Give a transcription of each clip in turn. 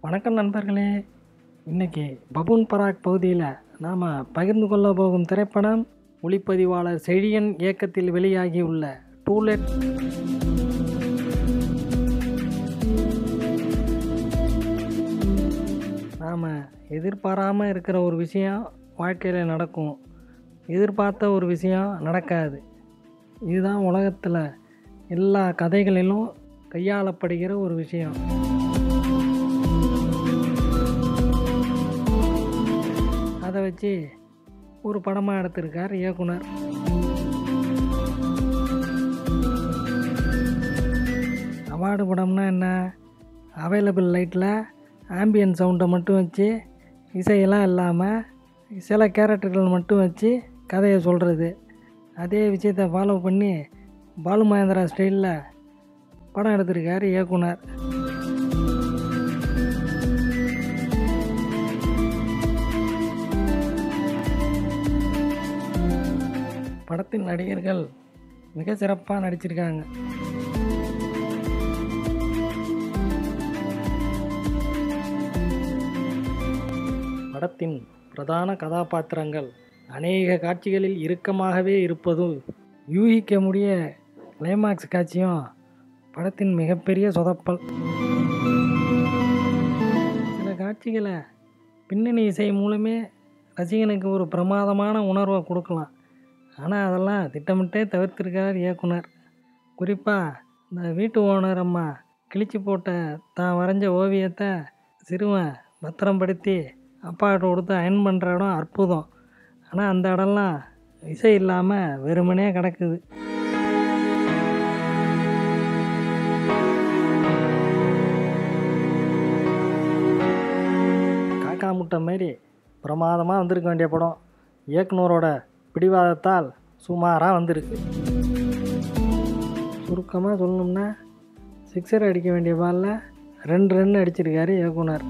வணக்கம் நண்பர்களே இன்னைக்கு பபூன் பராக் பகுதியில் நாம் பகிர்ந்து கொள்ள போகும் திரைப்படம் ஒளிப்பதிவாளர் செழியன் இயக்கத்தில் வெளியாகியுள்ள டூலெட் நாம் எதிர்பாராமல் இருக்கிற ஒரு விஷயம் வாழ்க்கையில் நடக்கும் எதிர்பார்த்த ஒரு விஷயம் நடக்காது இதுதான் உலகத்தில் எல்லா கதைகளிலும் கையாளப்படுகிற ஒரு விஷயம் அதை வச்சு ஒரு படமாக எடுத்திருக்கார் இயக்குனர் அவார்டு படம்னா என்ன அவைலபிள் லைட்டில் ஆம்பியன் சவுண்டை மட்டும் வச்சு இசையெல்லாம் இல்லாமல் சில கேரக்டர்கள் மட்டும் வச்சு கதையை சொல்கிறது அதே விஷயத்தை ஃபாலோ பண்ணி பாலு மகேந்திரா ஸ்டைலில் படம் எடுத்திருக்கார் இயக்குனர் படத்தின் நடிகர்கள் மிக சிறப்பாக நடிச்சிருக்காங்க படத்தின் பிரதான கதாபாத்திரங்கள் அநேக காட்சிகளில் இறுக்கமாகவே இருப்பது யூகிக்க முடிய கிளைமாக்ஸ் காட்சியும் படத்தின் மிகப்பெரிய சொதப்பல் சில காட்சிகளை பின்னணி இசை மூலமே ரசிகனுக்கு ஒரு பிரமாதமான உணர்வை கொடுக்கலாம் ஆனால் அதெல்லாம் திட்டமிட்டே தவிர்த்திருக்கார் இயக்குனர் குறிப்பாக இந்த வீட்டு ஓனர் அம்மா கிழிச்சு போட்ட தான் வரைஞ்ச ஓவியத்தை சிறுவன் பத்திரப்படுத்தி அப்பாட்ட கொடுத்து அயன் பண்ணுற இடம் அற்புதம் ஆனால் அந்த இடம்லாம் இசை இல்லாமல் வெறுமனே கிடக்குது காக்கா முட்டை மாரி பிரமாதமாக வந்திருக்க வேண்டிய படம் இயக்குனரோட பிடிவாதத்தால் சுமாராக வந்திருக்கு சுருக்கமாக சொல்லணும்னா சிக்ஸர் அடிக்க வேண்டிய பாலில் ரெண்டு ரன் அடிச்சிருக்காரு இயக்குனர்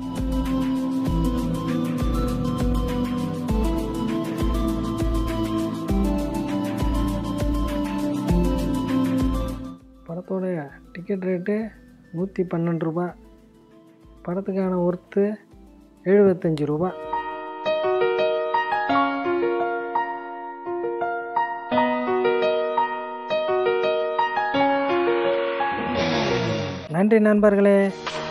படத்தோடைய டிக்கெட் ரேட்டு நூற்றி பன்னெண்டு ரூபா படத்துக்கான ஒர்த்து எழுபத்தஞ்சி ரூபா நன்றி நண்பர்களே